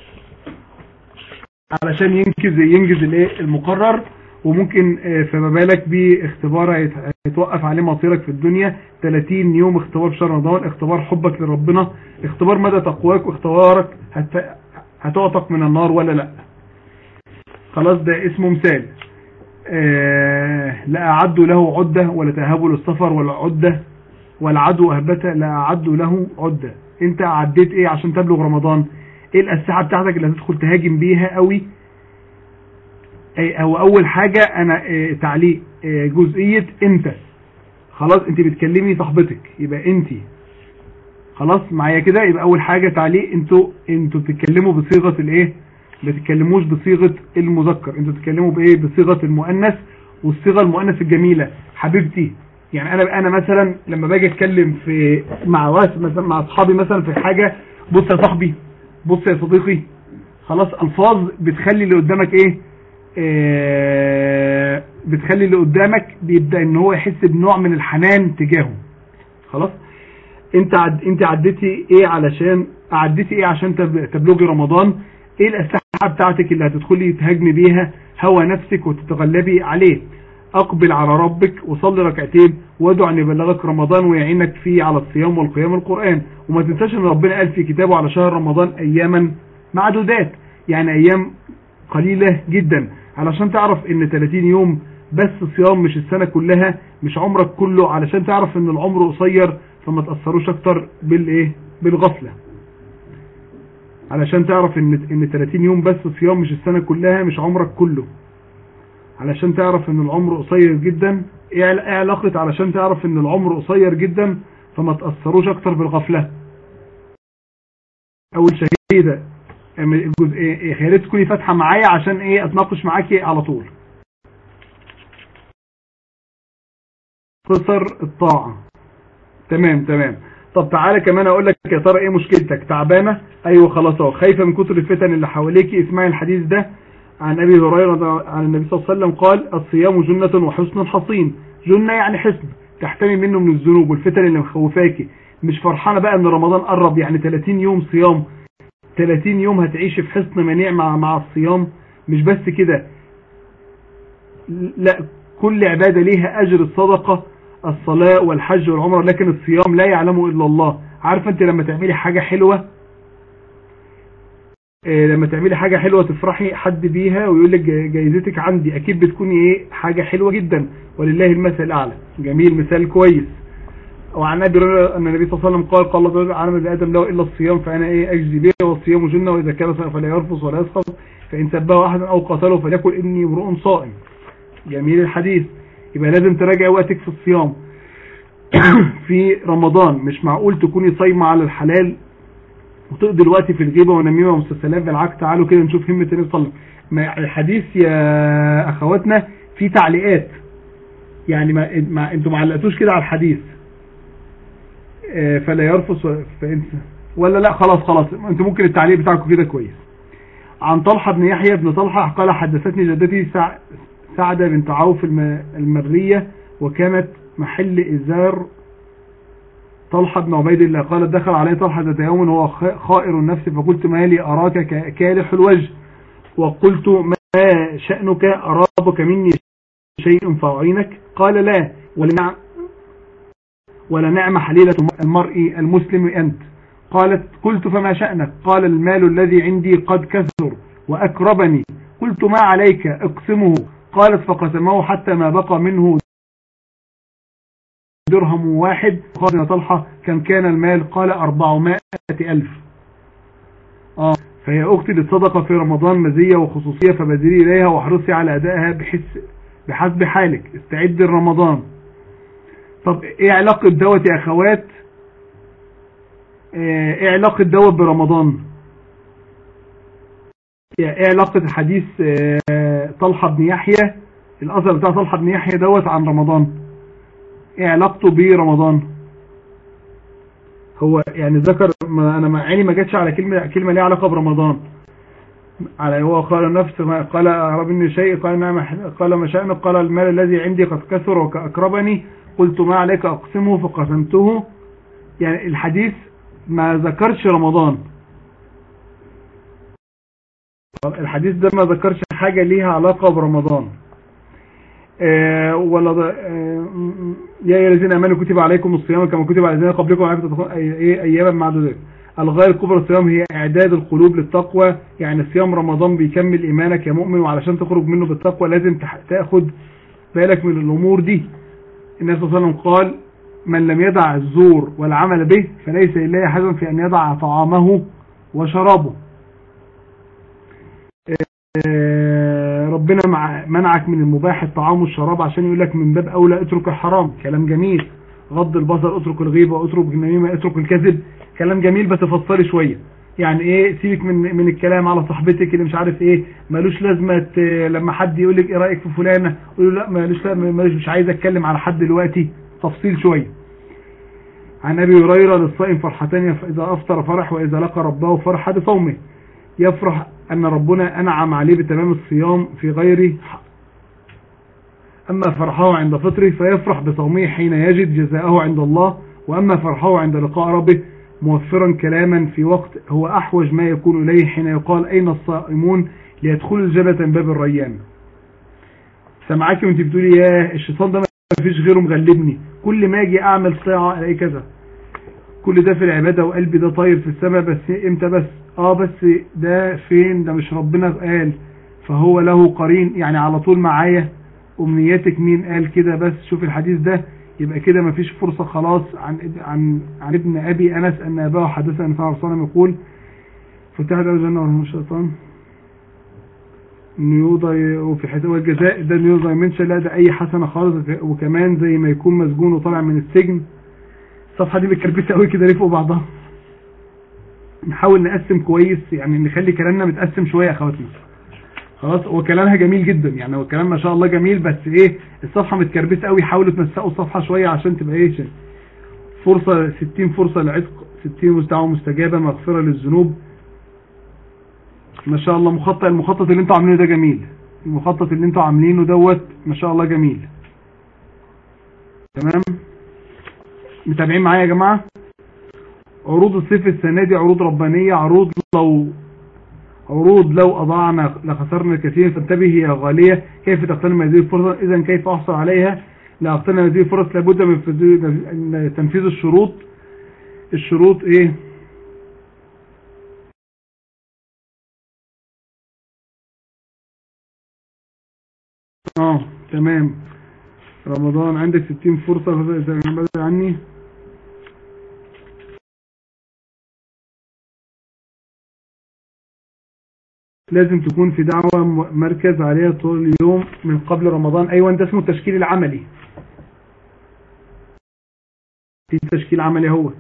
علشان ينجز ينجز الايه المقرر وممكن آه، فما بالك باختبار هيت- هيتوقف عليه مصيرك في الدنيا 30 يوم اختبار في شهر رمضان اختبار حبك لربنا اختبار مدى تقواك واختبارك هت... هتعتق من النار ولا لا خلاص ده اسمه مثال آه لا أعدوا له عدة ولا تهابوا للسفر ولا عدة ولا عدو أهبته لا أعدوا له عدة انت عديت ايه عشان تبلغ رمضان ايه الأسلحة بتاعتك اللي هتدخل تهاجم بيها قوي أي- هو اول حاجة انا آه، تعليق آه، جزئية انت خلاص انت بتكلمي صاحبتك يبقى انت خلاص معايا كده يبقى اول حاجة تعليق انتوا انتوا بتتكلموا بصيغة الايه ما تتكلموش بصيغة المذكر انتوا بتتكلموا بايه بصيغة المؤنث والصيغة المؤنث الجميلة حبيبتي يعني انا انا مثلا لما باجي اتكلم في مع واس مثلا مع اصحابي مثلا في حاجة بص يا صاحبي بص يا صديقي خلاص الفاظ بتخلي اللي قدامك ايه آه، بتخلي اللي قدامك بيبدأ ان هو يحس بنوع من الحنان تجاهه خلاص انت عد... انت عديتي ايه علشان عديتي ايه عشان تب... تبلغي رمضان ايه الاسلحه بتاعتك اللي هتدخلي تهاجمي بيها هوى نفسك وتتغلبي عليه اقبل على ربك وصلي ركعتين وادعو ان يبلغك رمضان ويعينك فيه على الصيام والقيام والقران وما تنساش ان ربنا قال في كتابه على شهر رمضان اياما معدودات يعني ايام قليله جدا علشان تعرف ان 30 يوم بس صيام مش السنة كلها مش عمرك كله علشان تعرف ان العمر قصير فما تأثروش اكتر بالايه بالغفلة علشان تعرف ان ان 30 يوم بس صيام مش السنة كلها مش عمرك كله علشان تعرف ان العمر قصير جدا ايه عل- إيه علاقة علشان تعرف ان العمر قصير جدا فما تأثروش اكتر بالغفلة اول شهيدة أم- الجزء إيه إيه، يا ريت تكوني فاتحة معايا عشان ايه اتناقش معاكي على طول قصر الطاعة تمام تمام طب تعالى كمان اقول لك يا ترى ايه مشكلتك تعبانة ايوه خلاص اهو خايفة من كتر الفتن اللي حواليكي اسمعي الحديث ده عن ابي هريرة عن النبي صلى الله عليه وسلم قال الصيام جنة وحسن حصين جنة يعني حسن تحتمي منه من الذنوب والفتن اللي مخوفاكي مش فرحانة بقى ان رمضان قرب يعني 30 يوم صيام 30 يوم هتعيشي في حصن منيع مع مع الصيام مش بس كده لا كل عبادة ليها أجر الصدقة الصلاة والحج والعمرة لكن الصيام لا يعلمه إلا الله عارفة أنت لما تعملي حاجة حلوة إيه لما تعملي حاجة حلوة تفرحي حد بيها ويقول لك جا- جايزتك عندي أكيد بتكوني إيه حاجة حلوة جدا ولله المثل الأعلى جميل مثال كويس وعن ابي هريره ان النبي صلى الله عليه وسلم قال قال الله عالم ابن ادم له الا الصيام فانا ايه اجزي به والصيام جنه واذا كان صائما فلا يرفث ولا يسخط فان سبه احد او قتله فليقل اني امرؤ صائم جميل الحديث يبقى لازم تراجع وقتك في الصيام في رمضان مش معقول تكوني صايمه على الحلال وتقضي الوقت في الغيبه والنميمه والمسلسلات بالعكس تعالوا كده نشوف همه النبي صلى الله عليه وسلم ما الحديث يا اخواتنا في تعليقات يعني ما, ما انتوا ما علقتوش كده على الحديث آه، فلا يرفث و- فإن ولا لا خلاص خلاص انتوا ممكن التعليق بتاعكم كده كويس عن طلحة بن يحيى بن طلحة قال حدثتني جدتي سع- سعدة بنت عوف الم- المرية وكانت محل إزار طلحة بن عبيد الله قالت دخل علي طلحة ذات يوم وهو خ- خائر النفس فقلت ما لي أراك ك- كالح الوجه وقلت ما شأنك أرابك مني شيء فأعينك قال لا ولنعم ولا نعم حليلة المرء المسلم أنت قالت قلت فما شأنك قال المال الذي عندي قد كثر وأكربني قلت ما عليك اقسمه قالت فقسمه حتى ما بقى منه درهم واحد قال يا طلحة كم كان المال قال أربعمائة ألف آه فهي أختي للصدقة في رمضان مزية وخصوصية فبدري إليها واحرصي على أدائها بحس بحسب حالك استعد لرمضان طب ايه علاقة دوت يا اخوات آه، ايه علاقة دوت برمضان ايه علاقة حديث آه، طلحة بن يحيى الاثر بتاع طلحة بن يحيى دوت عن رمضان ايه علاقته برمضان هو يعني ذكر ما انا ما عيني ما جاتش على كلمة كلمة ليها علاقة برمضان على هو قال نفس ما قال أهرب مني شيء قال نعم قال ما شأنك قال المال الذي عندي قد كثر وأكربني قلت ما عليك أقسمه فقسمته يعني الحديث ما ذكرش رمضان الحديث ده ما ذكرش حاجة ليها علاقة برمضان آه ولا ض- آه م- يا أيها الذين امنوا كتب عليكم الصيام كما كتب على الذين قبلكم وعليكم تتقون أي- إيه اياما معدودات الغايه الكبرى الصيام هي اعداد القلوب للتقوى يعني صيام رمضان بيكمل ايمانك يا مؤمن وعلشان تخرج منه بالتقوى لازم تح- تاخد بالك من الامور دي النبي صلى الله عليه وسلم قال من لم يدع الزور والعمل به فليس لله حزن في ان يدع طعامه وشرابه آه، ربنا مع منعك من المباح الطعام والشراب عشان يقول لك من باب اولى اترك الحرام كلام جميل غض البصر اترك الغيبه اترك النميمه اترك الكذب كلام جميل بس فصلي شويه يعني ايه سيبك من من الكلام على صاحبتك اللي مش عارف ايه ملوش لازمه ت- لما حد يقول لك ايه رايك في فلانه قول له لا ملوش لا ملوش مش عايز اتكلم على حد دلوقتي تفصيل شويه عن ابي هريره للصائم فرحتان اذا افطر فرح واذا لقى ربه فرح بصومه يفرح أن ربنا أنعم عليه بتمام الصيام في غيره أما فرحه عند فطره فيفرح بصومه حين يجد جزاءه عند الله وأما فرحه عند لقاء ربه موفرا كلاما في وقت هو أحوج ما يكون إليه حين يقال أين الصائمون ليدخلوا الجنة من باب الريان سمعاكي وانت بتقولي يا الشيطان ده ما فيش غيره مغلبني كل ما اجي اعمل طاعه الاقي كذا كل ده في العبادة وقلبي ده طاير في السماء بس امتى بس اه بس ده فين ده مش ربنا قال فهو له قرين يعني على طول معايا امنياتك مين قال كده بس شوف الحديث ده يبقى كده مفيش فرصة خلاص عن عن عن ابن ابي انس ان اباه حدثنا ان صلى الله عليه وسلم يقول فتح له الجنة ورحمه الشيطان نيوضا وفي حساب الجزاء ده نيوضا منش لا ده اي حسنة خالص وكمان زي ما يكون مسجون وطالع من السجن الصفحة دي متكربسة قوي كده ليه فوق بعضها نحاول نقسم كويس يعني نخلي كلامنا متقسم شوية يا اخواتنا خلاص هو كلامها جميل جدا يعني هو كلام ما شاء الله جميل بس ايه الصفحة متكربسة قوي حاولوا تنسقوا الصفحة شوية عشان تبقى ايه شيء. فرصة 60 فرصة لعتق 60 مستعوى مستجابة مغفرة للذنوب ما شاء الله مخطط المخطط اللي انتوا عاملينه ده جميل المخطط اللي انتوا عاملينه دوت ما شاء الله جميل تمام متابعين معايا يا جماعة عروض الصيف السنة دي عروض ربانية عروض لو عروض لو أضعنا لخسرنا الكثير فانتبه يا غالية كيف تغتنم هذه الفرصة إذا كيف أحصل عليها لأغتنم هذه الفرص لابد من تنفيذ الشروط الشروط إيه اه تمام رمضان عندك 60 فرصة إذا بدأ عني لازم تكون في دعوة مركز عليها طول اليوم من قبل رمضان ايوه ده اسمه التشكيل العملي في تشكيل عملي اهوت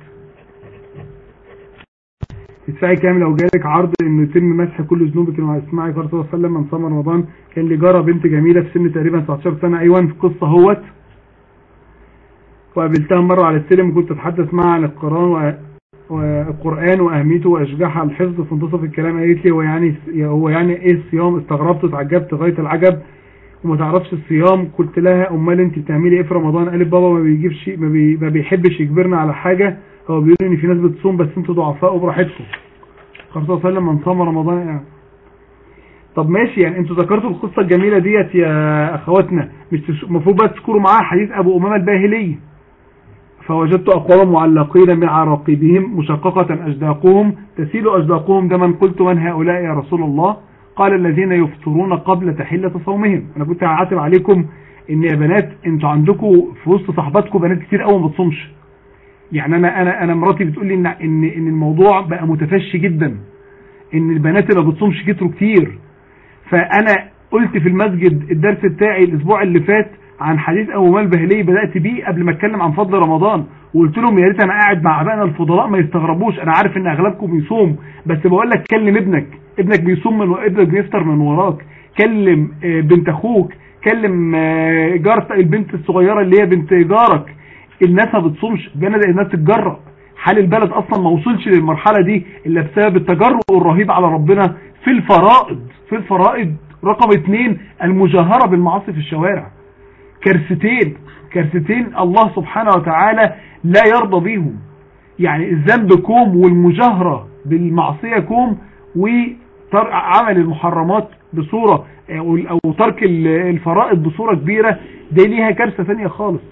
تدفعي كام لو جالك عرض انه يتم مسح كل ذنوبك مع اسماعي قال صلى الله عليه وسلم من صام رمضان كان لي جاره بنت جميله في سن تقريبا 19 سنه ايوه في قصه اهوت وقابلتها مره على السلم وكنت اتحدث معها عن القران والقرآن وأهميته وأشجعها على الحفظ في منتصف الكلام قالت لي هو يعني هو يعني إيه الصيام استغربت وتعجبت غاية العجب وما تعرفش الصيام قلت لها أمال أنت بتعملي إيه في رمضان قالت بابا ما بيجيبش ما, بي ما بيحبش يجبرنا على حاجة هو بيقول إن في ناس بتصوم بس أنتوا ضعفاء وبراحتكم خلاص صلى الله عليه وسلم من صام رمضان يعني. طب ماشي يعني انتوا ذكرتوا القصة الجميلة ديت يا اخواتنا مش المفروض بس تذكروا معاها حديث ابو امامة الباهلي فوجدت أقواما معلقين من عراقبهم مشققة أجداقهم تسيل أجداقهم دما قلت من هؤلاء يا رسول الله قال الذين يفطرون قبل تحلة صومهم أنا كنت هعاتب عليكم إن يا بنات أنتوا عندكم في وسط صحباتكم بنات كتير قوي ما بتصومش يعني أنا أنا أنا مراتي بتقول لي إن إن إن الموضوع بقى متفشي جدا إن البنات اللي ما بتصومش كتروا كتير فأنا قلت في المسجد الدرس بتاعي الأسبوع اللي فات عن حديث ابو مال بهلي بدات بيه قبل ما اتكلم عن فضل رمضان وقلت لهم يا ريت انا قاعد مع ابائنا الفضلاء ما يستغربوش انا عارف ان اغلبكم بيصوم بس بقول لك كلم ابنك ابنك بيصوم من ابنك بيفطر من وراك كلم بنت اخوك كلم جارتك البنت الصغيره اللي هي بنت جارك الناس ما بتصومش بنادى الناس تتجرأ حال البلد اصلا ما وصلش للمرحله دي الا بسبب التجرؤ الرهيب على ربنا في الفرائض في الفرائض رقم اثنين المجاهره بالمعاصي في الشوارع كارثتين كارثتين الله سبحانه وتعالى لا يرضى بيهم يعني الذنب كوم والمجاهرة بالمعصية كوم وعمل المحرمات بصورة او ترك الفرائض بصورة كبيرة دي ليها كارثة ثانية خالص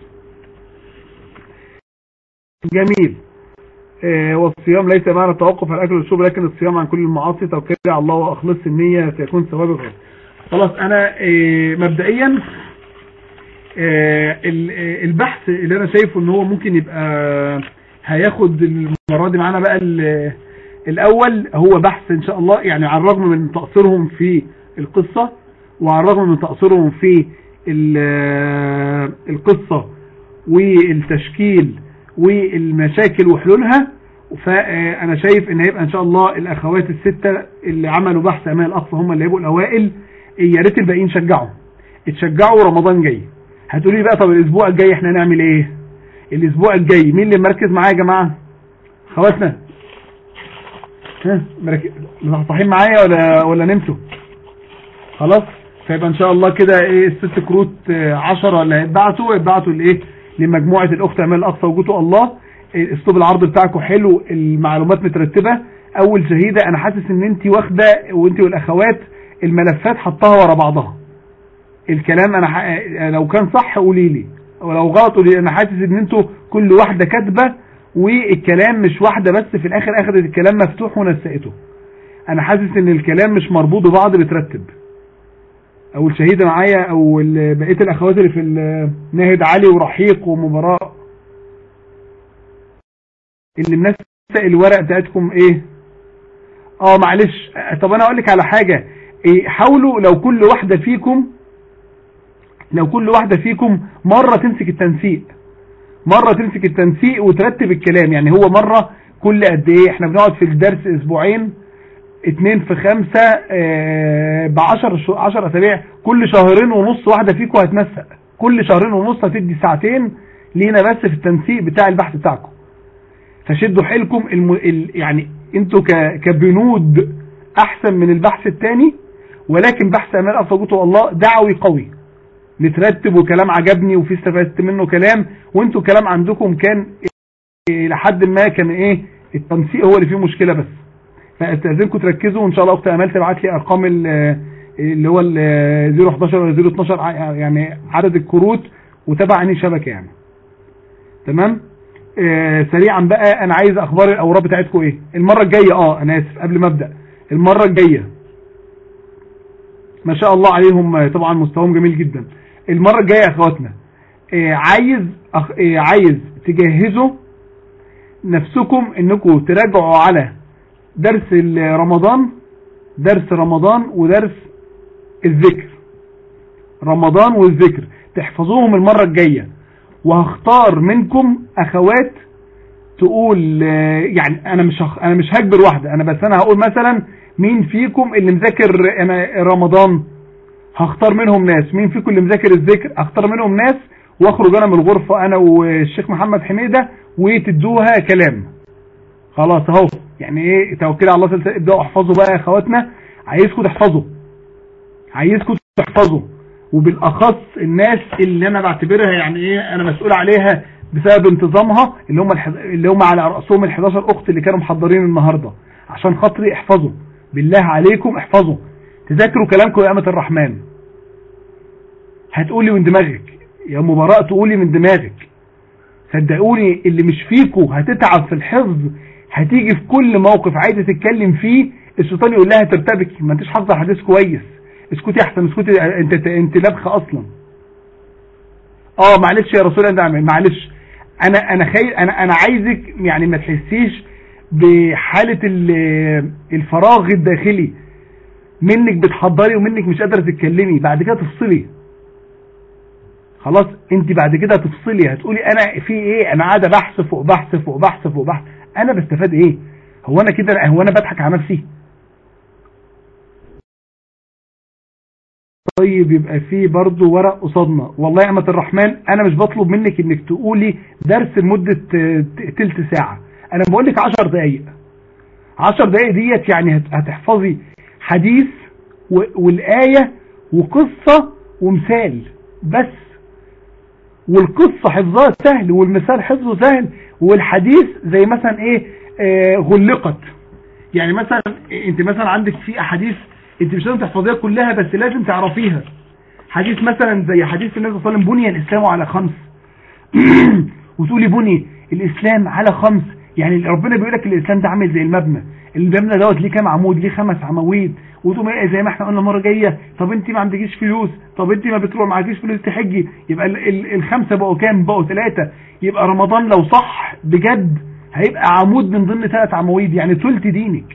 جميل والصيام ليس معنى التوقف عن الاكل والشرب لكن الصيام عن كل المعاصي توكل على الله واخلص النية سيكون ثوابك خلاص انا مبدئيا البحث اللي انا شايفه ان هو ممكن يبقى هياخد المرة دي معانا بقى الاول هو بحث ان شاء الله يعني على الرغم من تقصيرهم في القصة وعلى الرغم من تقصيرهم في القصة والتشكيل والمشاكل وحلولها فانا شايف ان هيبقى ان شاء الله الاخوات الستة اللي عملوا بحث امال الاقصى هم اللي هيبقوا الاوائل يا ريت الباقيين شجعوا اتشجعوا رمضان جاي هتقولي بقى طب الاسبوع الجاي احنا نعمل ايه الاسبوع الجاي مين اللي مركز معايا يا جماعه خواتنا ها مركز معايا ولا ولا نمتوا خلاص فيبقى ان شاء الله كده ايه الست كروت 10 اللي هيتبعتوا يتبعتوا لايه لمجموعه الاخت امال الاقصى وجوته الله اسلوب العرض بتاعكم حلو المعلومات مترتبه اول شهيده انا حاسس ان انت واخده وانت والاخوات الملفات حطها ورا بعضها الكلام انا ح... لو كان صح قولي لي ولو غلط قولي انا حاسس ان انتوا كل واحده كاتبه والكلام مش واحده بس في الاخر اخذت الكلام مفتوح ونسقته انا حاسس ان الكلام مش مربوط ببعض بترتب او الشهيدة معايا او ال- بقية الاخوات اللي في ال- ناهد علي ورحيق ومباراة اللي الناس الورق بتاعتكم ايه اه معلش طب انا اقول لك على حاجة إيه حاولوا لو كل واحدة فيكم لو كل واحدة فيكم مرة تمسك التنسيق مرة تمسك التنسيق وترتب الكلام يعني هو مرة كل قد ايه احنا بنقعد في الدرس اسبوعين اتنين في خمسة اه بعشر شو- عشر اسابيع كل شهرين ونص واحدة فيكم هتنسق كل شهرين ونص هتدي ساعتين لينا بس في التنسيق بتاع البحث بتاعكم فشدوا حيلكم الم... ال... يعني انتوا ك... كبنود احسن من البحث التاني ولكن بحث امال افضلته الله دعوي قوي مترتب وكلام عجبني وفي استفدت منه كلام وانتوا كلام عندكم كان إيه لحد ما كان ايه التنسيق هو اللي فيه مشكلة بس فاستاذنكم تركزوا وان شاء الله اخت امال تبعت لي ارقام ال- اللي هو ال 011 ولا 012 ع- يعني عدد الكروت وتبع انهي شبكه يعني تمام آه سريعا بقى انا عايز اخبار الاوراق بتاعتكم ايه المره الجايه اه انا اسف قبل ما ابدا المره الجايه ما شاء الله عليهم آه، طبعا مستواهم جميل جدا المره الجايه يا اخواتنا آه عايز أخ... آه عايز تجهزوا نفسكم انكم تراجعوا على درس ال- رمضان درس رمضان ودرس الذكر رمضان والذكر تحفظوهم المرة الجاية وهختار منكم اخوات تقول آه، يعني انا مش هخ... انا مش هجبر واحدة انا بس انا هقول مثلا مين فيكم اللي مذاكر انا رمضان هختار منهم ناس مين فيكم اللي مذاكر الذكر اختار منهم ناس واخرج انا من الغرفة انا والشيخ محمد حميدة وتدوها كلام خلاص اهو يعني ايه توكلوا على الله سلسلة ابداوا احفظوا بقى يا اخواتنا عايزكم تحفظوا عايزكم تحفظوا وبالاخص الناس اللي انا بعتبرها يعني ايه انا مسؤول عليها بسبب انتظامها اللي هم الح... اللي هم على راسهم ال 11 اخت اللي كانوا محضرين النهارده عشان خاطري احفظوا بالله عليكم احفظوا تذاكروا كلامكم يا امه الرحمن هتقولي من دماغك يا مباراة تقولي من دماغك صدقوني اللي مش فيكو هتتعب في الحفظ هتيجي في كل موقف عايزه تتكلم فيه الشيطان يقول لها ترتبك ما انتش حافظه حديث كويس اسكتي احسن اسكتي انت انت لبخه اصلا اه معلش يا رسول الله معلش انا انا خي... انا انا عايزك يعني ما تحسيش بحاله ال- الفراغ الداخلي منك بتحضري ومنك مش قادره تتكلمي بعد كده تفصلي خلاص انت بعد كده هتفصلي هتقولي انا في ايه انا قاعده بحث فوق بحث فوق بحث فوق بحث انا بستفاد ايه هو انا كده هو انا بضحك على نفسي طيب يبقى في برضو ورق قصادنا والله يا أمة الرحمن انا مش بطلب منك انك تقولي درس لمدة آه، ت- تلت ساعة انا بقول لك 10 دقايق 10 دقايق ديت يعني هت- هتحفظي حديث و- والآية وقصة ومثال بس والقصة حفظها سهل والمثال حفظه سهل والحديث زي مثلا ايه آه غلقت يعني مثلا انت مثلا عندك في احاديث انت مش لازم تحفظيها كلها بس لازم تعرفيها حديث مثلا زي حديث النبي صلى الله عليه وسلم بني الاسلام على خمس وتقولي بني الاسلام على خمس يعني ربنا بيقول لك الاسلام ده عامل زي المبنى المبنى دوت ليه كام عمود ليه خمس عواميد وتقوم ايه زي ما احنا قلنا المره الجايه طب انت ما عندكيش فلوس طب انت ما بتروح معكيش فلوس تحجي يبقى ال ال الخمسه بقوا كام بقوا ثلاثه يبقى رمضان لو صح بجد هيبقى عمود من ضمن ثلاث عواميد يعني ثلث دينك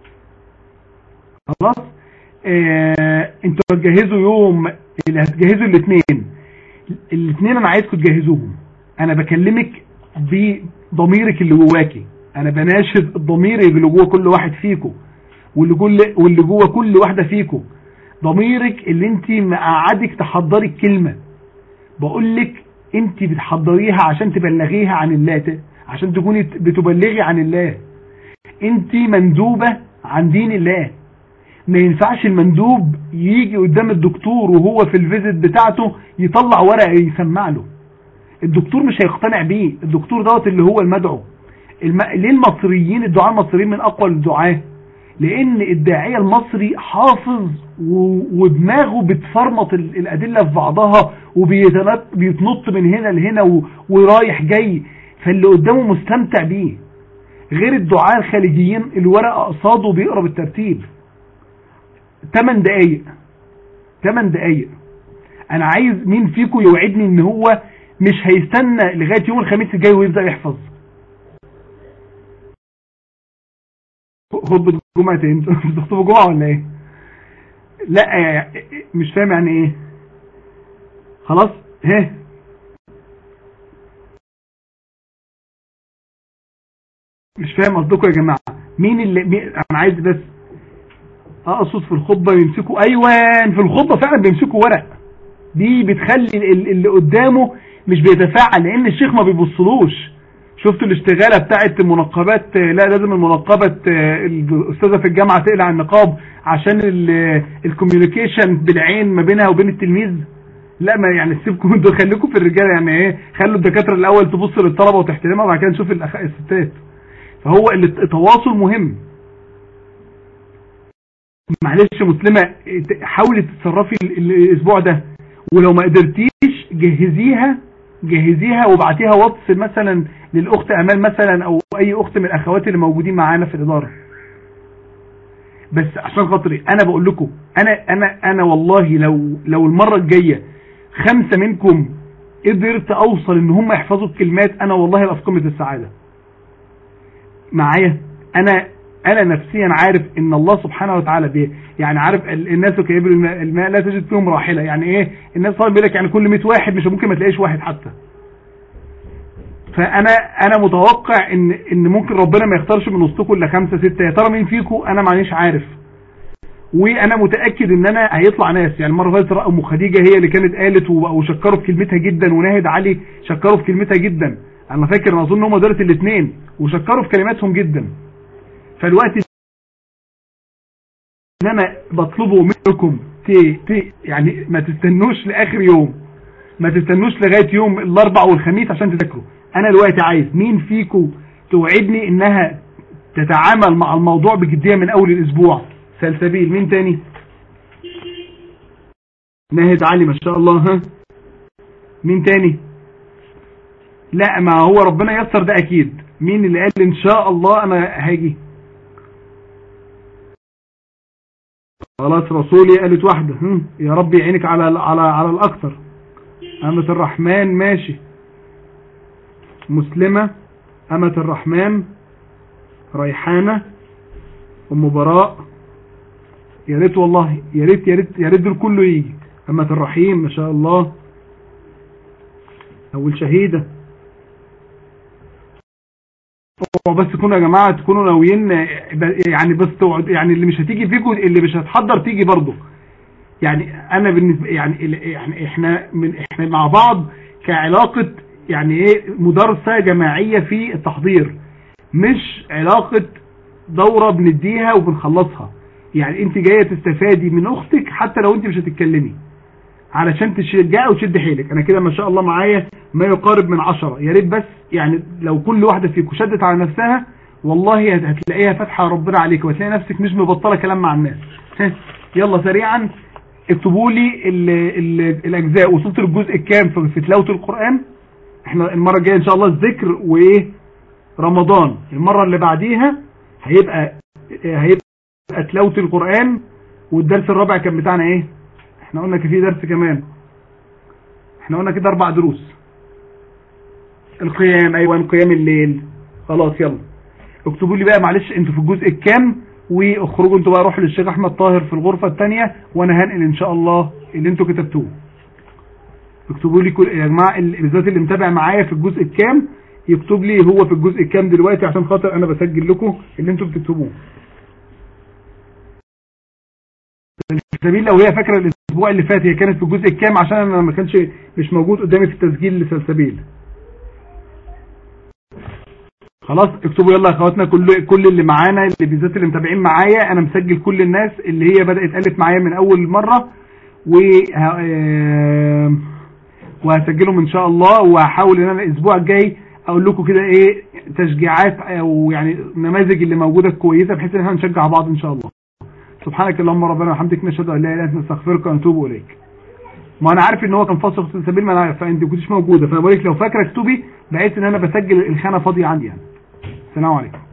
خلاص اه انتوا هتجهزوا يوم اللي هتجهزوا الاثنين الاثنين انا عايزكم تجهزوهم انا بكلمك بضميرك اللي جواكي انا بناشد الضمير اللي جوه كل واحد فيكم واللي جوه واللي جوه كل واحده فيكم ضميرك اللي انت مقعدك تحضري الكلمه بقول لك انت بتحضريها عشان تبلغيها عن الله عشان تكوني بتبلغي عن الله انت مندوبه عن دين الله ما ينفعش المندوب يجي قدام الدكتور وهو في الفيزيت بتاعته يطلع ورقه يسمع له الدكتور مش هيقتنع بيه الدكتور دوت اللي هو المدعو الم... ليه المصريين الدعاء المصريين من اقوى الدعاه لان الداعيه المصري حافظ و... ودماغه بتفرمط ال... الادله في بعضها وبيتنط من هنا لهنا و... ورايح جاي فاللي قدامه مستمتع بيه غير الدعاء الخليجيين الورقه قصاده بيقرا بالترتيب 8 دقايق 8 دقايق انا عايز مين فيكم يوعدني ان هو مش هيستنى لغايه يوم الخميس الجاي ويبدا يحفظ خطبه جمعه ايه انتوا بتخطبوا جمعه ولا ايه لا يعني مش فاهم يعني ايه خلاص ها مش فاهم قصدكم يا جماعه مين اللي مين انا عايز بس اقصد في الخطبه يمسكوا ايوان في الخطبه فعلا بيمسكوا ورق دي بتخلي ال- اللي قدامه مش بيتفاعل لان الشيخ ما بيبصلوش شفتوا الاشتغاله بتاعت المنقبات آه، لا لازم المنقبه آه، الاستاذه في الجامعه تقلع النقاب عشان الكوميونيكيشن بالعين ما بينها وبين التلميذ لا ما يعني سيبكم انتوا خليكم في الرجاله يعني ايه خلوا الدكاتره الاول تبص للطلبه وتحترمها وبعد كده نشوف الأخ- الستات فهو الت- التواصل مهم معلش مسلمة حاولي تتصرفي ال- ال- الاسبوع ده ولو ما قدرتيش جهزيها جهزيها وابعتيها واتس مثلا للاخت امال مثلا او اي اخت من الاخوات اللي موجودين معانا في الاداره بس عشان خاطري انا بقول لكم انا انا انا والله لو لو المره الجايه خمسه منكم قدرت اوصل ان هم يحفظوا الكلمات انا والله ابقى في قمه السعاده معايا انا انا نفسيا عارف ان الله سبحانه وتعالى بيه يعني عارف ال- الناس كيبر الماء, الماء لا تجد فيهم راحله يعني ايه الناس طبعا بيقول لك يعني كل 100 واحد مش ممكن ما تلاقيش واحد حتى فانا انا متوقع ان ان ممكن ربنا ما يختارش من وسطكم الا خمسه سته يا ترى مين فيكم انا مانيش عارف وانا متاكد ان انا هيطلع ناس يعني المره اللي فاتت ام خديجه هي اللي كانت قالت و- وشكروا في كلمتها جدا وناهد علي شكروا في كلمتها جدا انا فاكر انا اظن هم دولت الاثنين وشكروا في كلماتهم جدا فالوقت ان انا بطلبه منكم تي تي يعني ما تستنوش لاخر يوم ما تستنوش لغايه يوم الاربع والخميس عشان تذاكروا انا دلوقتي عايز مين فيكم توعدني انها تتعامل مع الموضوع بجديه من اول الاسبوع سلسبيل مين تاني ناهد علي ما شاء الله ها مين تاني لا ما هو ربنا يسر ده اكيد مين اللي قال ان شاء الله انا هاجي خلاص رسولي قالت واحدة هم، يا رب يعينك على على على الاكثر أمة الرحمن ماشي مسلمة أمة الرحمن ريحانة أم براء يا ريت والله يا ريت يا ريت يا ريت دول كله يجي أمة الرحيم ما شاء الله أول شهيدة هو بس تكونوا يا جماعة تكونوا ناويين يعني بس توعد يعني اللي مش هتيجي فيكم اللي مش هتحضر تيجي برضه يعني انا بالنسبة يعني يعني احنا من احنا مع بعض كعلاقة يعني ايه مدرسة جماعية في التحضير مش علاقة دورة بنديها وبنخلصها يعني انت جاية تستفادي من اختك حتى لو انت مش هتتكلمي علشان تشجعي وتشد حيلك انا كده ما شاء الله معايا ما يقارب من عشرة يا ريت بس يعني لو كل واحدة فيكم شدت على نفسها والله هتلاقيها فاتحة ربنا عليك وهتلاقي نفسك مش مبطلة كلام مع الناس يلا سريعا اكتبوا لي ال ال الاجزاء وصلت للجزء الكام في في تلاوه القران احنا المره الجايه ان شاء الله الذكر وايه رمضان المره اللي بعديها هيبقى هيبقى تلاوه القران والدرس الرابع كان بتاعنا ايه احنا قلنا كان في درس كمان احنا قلنا كده اربع دروس القيام ايوه قيام الليل خلاص يلا اكتبوا لي بقى معلش انتوا في الجزء الكام واخرجوا انتوا بقى روحوا للشيخ احمد طاهر في الغرفة الثانية وانا هنقل ان شاء الله اللي انتوا كتبتوه اكتبوا لي كل يا جماعه بالذات اللي متابع معايا في الجزء الكام يكتب لي هو في الجزء الكام دلوقتي عشان خاطر انا بسجل لكم اللي انتوا بتكتبوه سلسبيل لو هي فاكره الاسبوع اللي فات هي كانت في الجزء الكام عشان انا ما كانش مش موجود قدامي في التسجيل لسلسبيل خلاص اكتبوا يلا يا اخواتنا كل كل اللي معانا اللي بالذات اللي متابعين معايا انا مسجل كل الناس اللي هي بدات قالت معايا من اول مره و وهسجلهم ان شاء الله وهحاول ان انا الاسبوع الجاي اقول لكم كده ايه تشجيعات او يعني نماذج اللي موجوده كويسه بحيث ان احنا نشجع بعض ان شاء الله سبحانك اللهم ربنا وبحمدك نشهد ان لا اله الا انت نستغفرك ونتوب اليك ما انا عارف ان هو كان فاصل في سبيل ما انا فانت ما كنتش موجوده فانا بقول لك لو فاكره اكتبي بحيث ان انا بسجل الخانه فاضيه عندي يعني السلام عليكم